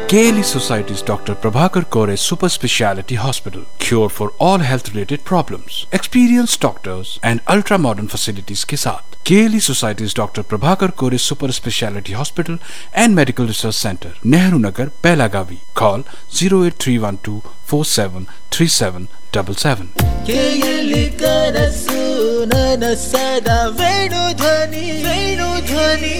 KLE Society's Dr. Prabhakar Kore Super Speciality Hospital. Cure for all health related problems. Experienced doctors and ultra modern facilities के साथ KLE Society's Dr. Prabhakar Kore Super Speciality Hospital and Medical Research Center, Nehru Nagar, Pelagavi. Call 08312 473777. ಕೇಯಲಿ ಕನಸು ನನಸದ ವೇಣು ಧ್ವನಿ ವೇಣು ಧ್ವನಿ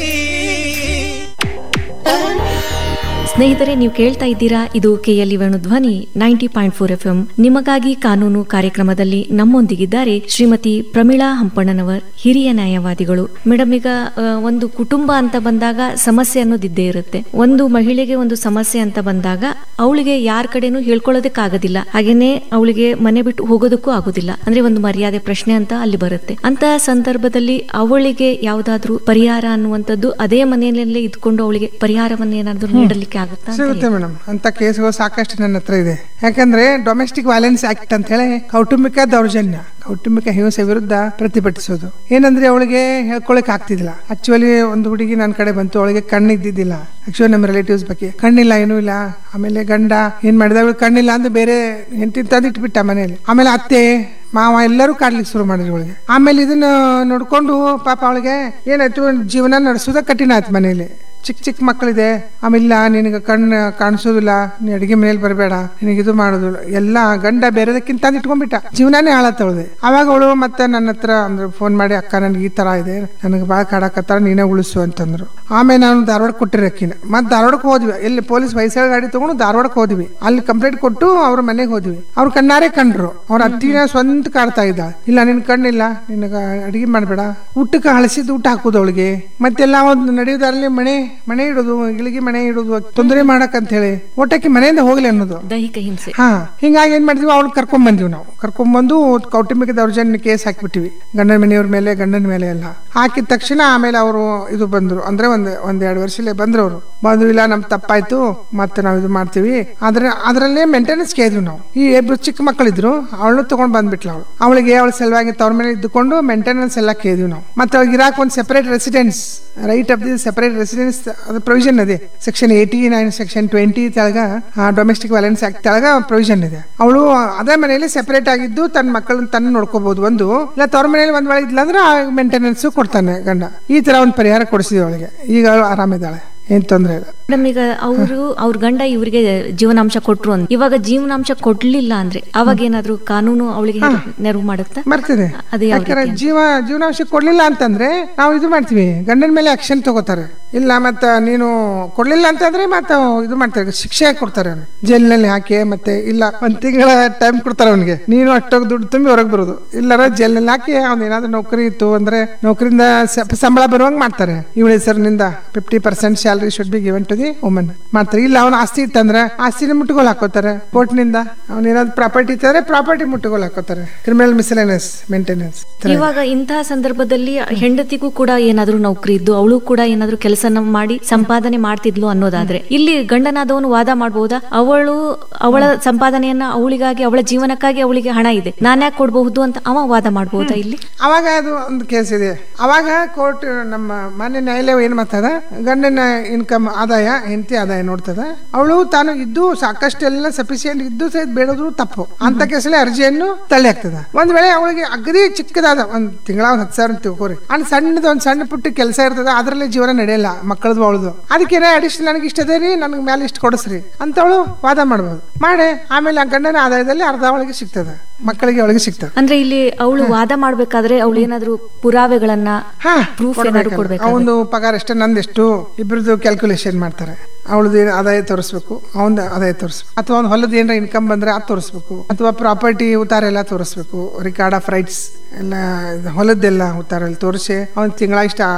ಸ್ನೇಹಿತರೆ ನೀವು ಕೇಳ್ತಾ ಇದ್ದೀರಾ ಇದು KLE Venudhwani ninety point four F M ನಿಮಗಾಗಿ ಕಾನೂನು ಕಾರ್ಯಕ್ರಮದಲ್ಲಿ ನಮ್ಮೊಂದಿಗಿದ್ದಾರೆ ಶ್ರೀಮತಿ ಪ್ರಮೀಳಾ ಹಂಪಣ್ಣನವರ್ ಹಿರಿಯ ನ್ಯಾಯವಾದಿಗಳು ಮೇಡಮ್ ಈಗ ಆ, ಒಂದು ಕುಟುಂಬ ಅಂತ ಬಂದಾಗ ಸಮಸ್ಯೆ ಅನ್ನೋದಿದ್ದೇ ಇರುತ್ತೆ ಒಂದು ಮಹಿಳೆಗೆ ಒಂದು ಸಮಸ್ಯೆ ಅಂತ ಬಂದಾಗ ಅವಳಿಗೆ ಯಾರ ಕಡೆನೂ ಹೇಳ್ಕೊಳ್ಳೋದಕ್ಕಾಗೋದಿಲ್ಲ ಹಾಗೇನೆ ಅವಳಿಗೆ ಮನೆ ಬಿಟ್ಟು ಹೋಗೋದಕ್ಕೂ ಆಗೋದಿಲ್ಲ ಅಂದ್ರೆ ಒಂದು ಮರ್ಯಾದೆ ಪ್ರಶ್ನೆ ಅಂತ ಅಲ್ಲಿ ಬರುತ್ತೆ ಅಂತಹ ಸಂದರ್ಭದಲ್ಲಿ ಅವಳಿಗೆ ಯಾವ್ದಾದ್ರೂ ಪರಿಹಾರ ಅನ್ನುವಂಥದ್ದು ಅದೇ ಮನೆಯಲ್ಲೇ ಇದ್ಕೊಂಡು ಅವಳಿಗೆ ಪರಿಹಾರವನ್ನ ಏನಾದ್ರೂ ನೀಡಲಿಕ್ಕೆ ಆಗುತ್ತಾ ಅಂತ ಸಿಗುತ್ತೆ ಮೇಡಮ್ ಅಂತ ಕೇಸ್ಗಳು ಸಾಕಷ್ಟು ನನ್ನ ಹತ್ರ ಇದೆ ಯಾಕಂದ್ರೆ ಡೊಮೆಸ್ಟಿಕ್ ವೈಲೆನ್ಸ್ ಆಕ್ಟ್ ಅಂತ ಹೇಳಿ ಕೌಟುಂಬಿಕ ದೌರ್ಜನ್ಯ ಕೌಟುಂಬಿಕ ಹಿಂಸೆ ವಿರುದ್ಧ ಪ್ರತಿಭಟಿಸೋದು ಏನಂದ್ರೆ ಅವಳಿಗೆ ಹೇಳ್ಕೊಳಕ್ ಆಗ್ತಿದ್ದಿಲ್ಲ ಆಕ್ಚುಲಿ ಒಂದು ಹುಡುಗಿ ನನ್ನ ಕಡೆ ಬಂತು ಅವಳಿಗೆ ಕಣ್ಣು ಇದ್ದಿದ್ದಿಲ್ಲ ಆಕ್ಚುಲಿ ನಮ್ಮ ರಿಲೇಟಿವ್ಸ್ ಬಗ್ಗೆ ಕಣ್ಣಿಲ್ಲ ಏನೂ ಇಲ್ಲ ಆಮೇಲೆ ಗಂಡ ಏನ್ ಮಾಡಿದ ಅವಳಿಗೆ ಕಣ್ಣಿಲ್ಲ ಅಂದ್ರೆ ಬೇರೆ ಹೆಂಡತಿ ತಂದು ಇಟ್ಬಿಟ್ಟ ಮನೆಯಲ್ಲಿ ಆಮೇಲೆ ಅತ್ತೆ ಮಾವ ಎಲ್ಲರೂ ಕಾಡ್ಲಿಕ್ಕೆ ಶುರು ಮಾಡಿದ್ರು ಅವಳಿಗೆ ಆಮೇಲೆ ಇದನ್ನ ನೋಡ್ಕೊಂಡು ಪಾಪ ಅವಳಿಗೆ ಏನಾಯ್ತು ಜೀವನ ನಡೆಸೋದ ಕಠಿಣ ಆಯ್ತು ಮನೆಯಲ್ಲಿ ಚಿಕ್ಕ ಚಿಕ್ಕ ಮಕ್ಕಳಿದೆ ಆಮೇಲೆ ನಿನಗೆ ಕಣ್ಣು ಕಾಣಿಸೋದಿಲ್ಲ ನೀ ಅಡಿಗೆ ಮನೇಲಿ ಬರಬೇಡ ನಿನಗೆ ಇದು ಮಾಡೋದು ಎಲ್ಲ ಗಂಡ ಬೇರೆದಕ್ಕಿಂತ ಅಂದ್ ಇಟ್ಕೊಂಡ್ಬಿಟ್ಟ ಜೀವನಾನೇ ಹಾಳತ್ತವಳಿದೆ ಅವಾಗ ಅವಳು ಮತ್ತೆ ನನ್ನ ಹತ್ರ ಅಂದ್ರೆ ಫೋನ್ ಮಾಡಿ ಅಕ್ಕ ನನ್ಗೆ ಈ ತರ ಇದೆ ನನಗೆ ಭಾಳ ಕಾಡಕತ್ತಾರ ನೀನೇ ಉಳಿಸು ಅಂತಂದ್ರು ಆಮೇಲೆ ನಾನು ಧಾರವಾಡ ಕೊಟ್ಟಿರಕ್ಕಿನ ಮತ್ತೆ ಧಾರವಾಡಕ್ಕೆ ಹೋದ್ವಿ ಎಲ್ಲಿ ಪೊಲೀಸ್ ವಯಸ್ಸಾದ ಗಾಡಿ ತಗೊಂಡು ಧಾರವಾಡಕ್ಕೆ ಹೋದ್ವಿ ಅಲ್ಲಿ ಕಂಪ್ಲೇಂಟ್ ಕೊಟ್ಟು ಅವ್ರ ಮನೆಗೆ ಹೋದ್ವಿ ಅವ್ರು ಕಣ್ಣಾರೆ ಕಂಡ್ರು ಅವ್ರ ಅತ್ತಿನ ಸ್ವಂತ ಕಾಡ್ತಾ ಇದ್ದ ಇಲ್ಲ ನಿನ್ ಕಣ್ಣಿಲ್ಲ ನಿನಗ ಅಡಿಗೆ ಮಾಡಬೇಡ ಊಟಕ್ಕೆ ಹಳಸಿದ ಊಟ ಹಾಕುದು ಅವಳಿಗೆ ಮತ್ತೆಲ್ಲ ಒಂದು ನಡೆಯೋದಾರಲ್ಲಿ ಮನೆ ಮನೆ ಇಡೋದು ಗಿಳಿಗೆ ಮನೆ ಇಡೋದು ತೊಂದರೆ ಮಾಡಕ್ ಅಂತ ಹೇಳಿ ಒಟ್ಟಕ್ಕೆ ಮನೆಯಿಂದ ಹೋಗ್ಲಿ ಅನ್ನೋದು ದೈಹಿಕ ಹಿಂಸೆ ಹಾ ಹಿಂಗಾಗಿ ಏನ್ ಮಾಡಿದ್ವಿ ಅವ್ಳು ಕರ್ಕೊಂಡ್ ಬಂದಿವಿ ನಾವು ಕರ್ಕೊಂಡ್ ಬಂದು ಕೌಟುಂಬಿಕ ದೌರ್ಜನ್ಯ ಕೇಸ್ ಹಾಕ್ಬಿಟ್ಟಿವಿ ಗಂಡನ ಮನೆಯವ್ರ ಮೇಲೆ ಗಂಡನ ಮೇಲೆ ಎಲ್ಲ ಹಾಕಿದ ತಕ್ಷಣ ಆಮೇಲೆ ಅವರು ಇದು ಬಂದ್ರು ಅಂದ್ರೆ ಒಂದ್ ಒಂದ್ ಎರಡು ವರ್ಷಲೇ ಬಂದ್ರು ಅವರು ಬಂದು ಇಲ್ಲ ನಮ್ ತಪ್ಪಾಯ್ತು ಮತ್ತೆ ನಾವು ಇದು ಮಾಡ್ತೀವಿ ಆದ್ರೆ ಅದರಲ್ಲೇ ಮೇಂಟೆನೆನ್ಸ್ ಕೇಳಿದ್ವಿ ನಾವು ಈ ಇಬ್ರು ಚಿಕ್ಕ ಮಕ್ಕಳಿದ್ರು ಅವಳನ್ನು ತಗೊಂಡ್ ಬಂದ್ಬಿಟ್ಲ ಅವಳು ಅವಳಿಗೆ ಅವಳ ಸಲುವಾಗಿ ತವ್ರ ಮೇಲೆ ಇದ್ದುಕೊಂಡು ಮೇಂಟೆನೆನ್ಸ್ ಎಲ್ಲ ಕೇಳಿದ್ವಿ ನಾವು ಮತ್ತೆ ಅವ್ಳಿಗೆ ಇರಾಕ್ ಒಂದು separate residence right of the separate residence ಅದು ಪ್ರೊವಿಷನ್ ಇದೆ section eighty nine section twenty ತೆಳಗ ಡೊಮೆಸ್ಟಿಕ್ ವೈಲೆನ್ಸ್ ಆಕ್ಟ್ ತೆಳಗ ಪ್ರೊವಿಷನ್ ಇದೆ ಅವಳು ಅದೇ ಮನೆಯಲ್ಲಿ ಸೆಪರೇಟ್ ಆಗಿದ್ದು ತನ್ನ ಮಕ್ಕಳನ್ನ ತನ್ನ ನೋಡ್ಕೋಬಹುದು ಒಂದು ಇಲ್ಲ ತವ್ರ ಮನೆಯಲ್ಲಿ ಒಂದ್ ವೇಳೆ ಇದ್ಲ ಅಂದ್ರೆ ಮೇಂಟೆನೆನ್ಸ್ ಕೊಡ್ತಾನೆ ಗಂಡ ಈ ತರ ಒಂದು ಪರಿಹಾರ ಕೊಡಿಸಿದ್ವಿ ಅವಳಿಗೆ ಈಗ ಅವಳು ಆರಾಮಿದ್ದಾಳೆ ಏನ್ ತೊಂದರೆ ಇಲ್ಲ ಮೇಡಮ್ ಈಗ ಅವರು ಅವ್ರ ಗಂಡ ಇವರಿಗೆ ಜೀವನಾಂಶ ಕೊಟ್ರು ಅಂತ ಇವಾಗ ಜೀವನಾಂಶ ಕೊಡ್ಲಿಲ್ಲ ಅಂದ್ರೆ ಅವಾಗ ಏನಾದ್ರೂ ಕಾನೂನು ಅವಳಿಗೆ ನೆರವು ಮಾಡುತ್ತಾ ಬರ್ತದೆ ಅದು ಯಾವ ಯಾಕಂದ್ರೆ ಜೀವ ಜೀವನಾಂಶ ಕೊಡ್ಲಿಲ್ಲ ಅಂತಂದ್ರೆ ನಾವು ಇದು ಮಾಡ್ತೀವಿ ಗಂಡನ ಮೇಲೆ ಆಕ್ಷನ್ ತಗೋತಾರೆ ಇಲ್ಲ ಮತ್ತ ನೀನು ಕೊಡ್ಲಿಲ್ಲ ಅಂತಂದ್ರೆ ಮತ್ತ ಇದು ಮಾಡ್ತಾರೆ ಶಿಕ್ಷೆ ಕೊಡ್ತಾರೆ ಅವ್ನಿಗೆ ಜೈಲಿನಲ್ಲಿ ಹಾಕಿ ಮತ್ತೆ ಇಲ್ಲ ಒಂದ್ ತಿಂಗಳ ಟೈಮ್ ಕೊಡ್ತಾರೆ ಅವನಿಗೆ ನೀನು ಅಷ್ಟೊಂದು ದುಡ್ಡು ತುಂಬಿ ಹೊರಗೆ ಬರೋದು ಇಲ್ಲಾರ ಜೈಲಿನಲ್ಲಿ ಹಾಕಿ ಅವ್ನ ಏನಾದ್ರು ನೌಕರಿ ಇತ್ತು ಅಂದ್ರೆ ನೌಕರಿಂದ ಸ- ಸಂಬಳ ಬರುವಂಗ್ ಮಾಡ್ತಾರೆ ಇವಳ ಹೆಸರಿನಿಂದ fifty percent salary should be given to the woman ಮಾಡ್ತಾರೆ ಇಲ್ಲ ಅವನ ಆಸ್ತಿ ಇತ್ತಂದ್ರೆ ಆಸ್ತಿನ ಮುಟ್ಟುಗೋಲ್ ಹಾಕೋತಾರೆ ಕೋರ್ಟ್ನಿಂದ ಅವ್ನ ಏನಾದ್ರು ಪ್ರಾಪರ್ಟಿ ಇತ್ತಂದ್ರೆ ಪ್ರಾಪರ್ಟಿ ಮುಟ್ಟುಗೋಲ್ ಹಾಕೋತಾರೆ ಕ್ರಿಮಿನಲ್ ಮಿಸಲೆನೆಸ್ ಮೇಂಟೆನೆನ್ಸ್ ಇವಾಗ ಇಂತಹ ಸಂದರ್ಭದಲ್ಲಿ ಹೆಂಡತಿಗೂ ಕೂಡ ಏನಾದ್ರೂ ನೌಕರಿ ಇದ್ದು ಅವಳು ಕೂಡ ಏನಾದ್ರೂ ಕೆಲಸ ಮಾಡಿ ಸಂಪಾದನೆ ಮಾಡ್ತಿದ್ಲು ಅನ್ನೋದಾದ್ರೆ ಇಲ್ಲಿ ಗಂಡನಾದವನು ವಾದ ಮಾಡಬಹುದಾ ಅವಳು ಅವಳ ಸಂಪಾದನೆಯನ್ನ ಅವಳಿಗಾಗಿ ಅವಳ ಜೀವನಕ್ಕಾಗಿ ಅವಳಿಗೆ ಹಣ ಇದೆ ನಾನ್ಯಾಕೆ ಕೊಡಬಹುದು ಅಂತ ಅವ ವಾದ ಮಾಡಬಹುದಾ ಇಲ್ಲಿ ಅವಾಗ ಅದು ಒಂದು ಕೇಸ್ ಇದೆ ಅವಾಗ ಕೋರ್ಟ್ ನಮ್ಮ ಮಾನ್ಯ ನ್ಯಾಯಾಲಯ ಏನ್ ಮಾಡ್ತದ ಗಂಡನ ಇನ್ಕಮ್ ಆದಾಯ ಹೆಂಡತಿ ಆದಾಯ ನೋಡ್ತದ ಅವಳು ತಾನು ಇದ್ದು ಸಾಕಷ್ಟೆಲ್ಲ ಸಫಿಸಿಯೆಂಟ್ ಇದ್ದು ಸಹಿತ ಬೇಡೋದ್ರು ತಪ್ಪು ಅಂತ ಕೇಸಲ್ಲಿ ಅರ್ಜಿಯನ್ನು ತಳ್ಳಿ ಹಾಕ್ತದ ಒಂದ್ ವೇಳೆ ಅವಳಿಗೆ ಅಗದಿ ಚಿಕ್ಕದಾದ ಒಂದ್ ತಿಂಗಳ ಒಂದ್ ಹತ್ತು ಸಾವಿರ ತಿಳ್ಕೊರಿ ಅಂಡ್ ಸಣ್ಣದ ಒಂದ್ ಸಣ್ಣ ಪುಟ್ಟ ಕೆಲಸ ಇರ್ತದ ಅದ್ರಲ್ಲಿ ಜೀವನ ನಡೆಯಲ್ಲ ಮಕ್ಕಳದು ಅವಳದು ಅದಕ್ಕೇನೆ ಅಡಿಷನ್ ನನಗೆ ಇಷ್ಟ ಅದೇ ರೀ ನನಗೆ ಮೇಲೆ ಇಷ್ಟು ಕೊಡಿಸ್ರಿ ಅಂತ ಅವಳು ವಾದ ಮಾಡ್ಬೋದು ಮಾಡಿ ಆಮೇಲೆ ಆ ಗಂಡನ ಆದಾಯದಲ್ಲಿ ಅರ್ಧ ಅವಳಿಗೆ ಸಿಗ್ತದ ಮಕ್ಕಳಿಗೆ ಅವಳಿಗೆ ಸಿಗ್ತದ ಅಂದ್ರೆ ಇಲ್ಲಿ ಅವಳು ವಾದ ಮಾಡ್ಬೇಕಾದ್ರೆ ಅವಳು ಏನಾದ್ರೂ ಪುರಾವೆಗಳನ್ನ ಹಾ ಪ್ರೂಫ್ ಏನಾದ್ರು ಕೊಡ್ಬೇಕು ಅವನು ಪಗಾರ ಎಷ್ಟು ನಂದೆಷ್ಟು ಇಬ್ಬರದು ಕ್ಯಾಲ್ಕುಲೇಷನ್ ಮಾಡ್ತಾರೆ ಅವಳದು ಏನು ಆದಾಯ ತೋರಿಸ್ಬೇಕು ಅವನ ಆದಾಯ ತೋರಿಸ್ಬೇಕು ಅಥವಾ ಅವ್ನ ಹೊಲದ ಏನಾರ ಇನ್ಕಮ್ ಬಂದ್ರೆ ಅದು ತೋರಿಸ್ಬೇಕು ಅಥವಾ ಪ್ರಾಪರ್ಟಿ ಉತ್ತಾರ ಎಲ್ಲ ತೋರಿಸ್ಬೇಕು ರಿಕಾರ್ಡ್ ಆಫ್ ರೈಟ್ಸ್ ಎಲ್ಲ ಇದು ಹೊಲದ್ದೆಲ್ಲ ಉತ್ತಾರ ಎಲ್ಲ ತೋರಿಸಿ ಅವ್ನ ತಿಂಗಳ ಇಷ್ಟ